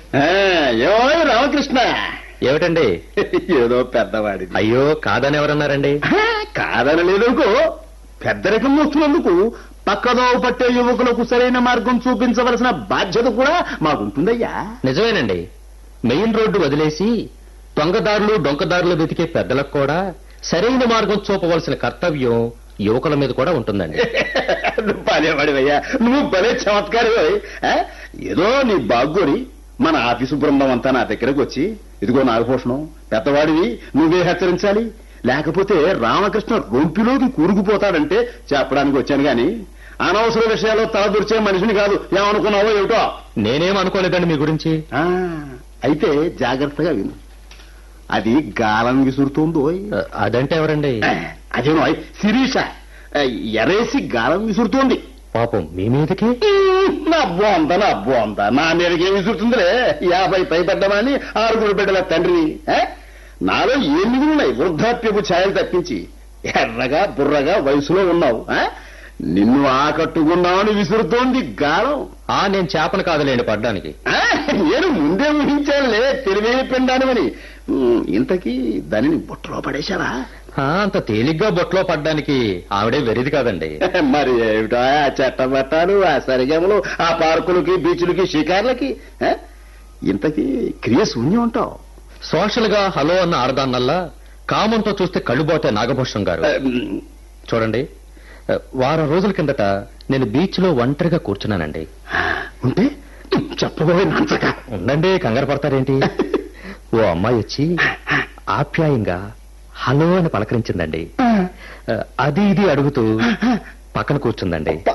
ఏమో రామకృష్ణ ఏమిటండి ఏదో పెద్దవాడిది అయ్యో కాదని ఎవరన్నారండి కాదని లేదనుకో పెద్దరికం వస్తున్నందుకు పక్కదో పట్టే యువకులకు సరైన మార్గం చూపించవలసిన బాధ్యత కూడా మాకుంటుందయ్యా నిజమేనండి మెయిన్ రోడ్డు వదిలేసి దొంగదారులు డొంకదారులు వెతికే పెద్దలకు కూడా సరైన మార్గం చూపవలసిన కర్తవ్యం యువకుల మీద కూడా ఉంటుందండి నువ్వు భలేవాడివయ్యా నువ్వు భలే చమత్కారివై ఏదో నీ బాగ్గోరి మన ఆఫీసు బృందం అంతా నా దగ్గరకు వచ్చి ఇదిగో నాగభూషణం పెద్దవాడివి నువ్వే హెచ్చరించాలి లేకపోతే రామకృష్ణ రొంపిలోకి కూరుకుపోతాడంటే చెప్పడానికి వచ్చాను గాని అనవసర విషయాల్లో తలదూర్చే మనిషిని కాదు ఏమనుకున్నావో ఏమిటో నేనేం అనుకోలేదండి మీ గురించి ఆ, అయితే జాగ్రత్తగా విను అది గాలం విసురుతోందోయ్ ఆ, అదంటే ఎవరండి అదేనో శిరీష ఆ, ఎరేసి గాలం విసురుతోంది పాపం మీ మీదకి నా బోంద నా బోంద నా మీదకి ఏమి విసురుతుందిలే యాభై పైపడ్డమని ఆరుగురు బిడ్డల తండ్రిని ఆ? నాలో ఎన్ని ఉన్నాయి వృద్ధాప్యపు ఛాయలు తప్పించి ఎర్రగా బుర్రగా వయసులో ఉన్నావు ఆ? నిన్ను ఆకట్టుకున్నావని విసురుతోంది గాలం ఆ నేను చేపను కాదులేండి పడ్డానికి ఆ, నేను ముందే ఊహించానులే తెలివైన పిండానమని ఉమ్, ఇంతకీ దానిని బుట్టలో పడేశారా ఆ, అంత తేలిగ్గా బొట్లో పడ్డానికి ఆవిడే వెరిది కాదండి మరి ఏమిటో ఆ చట్టబట్టాలు ఆ సరిగమలు ఆ పార్కులకి బీచ్లకి షికార్లకి ఆ? ఇంతకీ క్రియ శూన్యం ఉంటావు సోషల్ గా హలో అన్న ఆడదాన్నల్లా కామంతో చూస్తే కళ్ళుబోతే నాగభూషణం గారు చూడండి ఆ, వారం రోజుల కిందట నేను బీచ్ లో ఒంటరిగా కూర్చున్నానండి ఉంటే చెప్పబోయే నాంచక ఉండండి కంగారు పడతారేంటి ఓ అమ్మాయి వచ్చి ఆప్యాయంగా హలో అని పలకరించిందండి ఆ, అది ఇది అడుగుతూ పక్కన కూర్చుందండి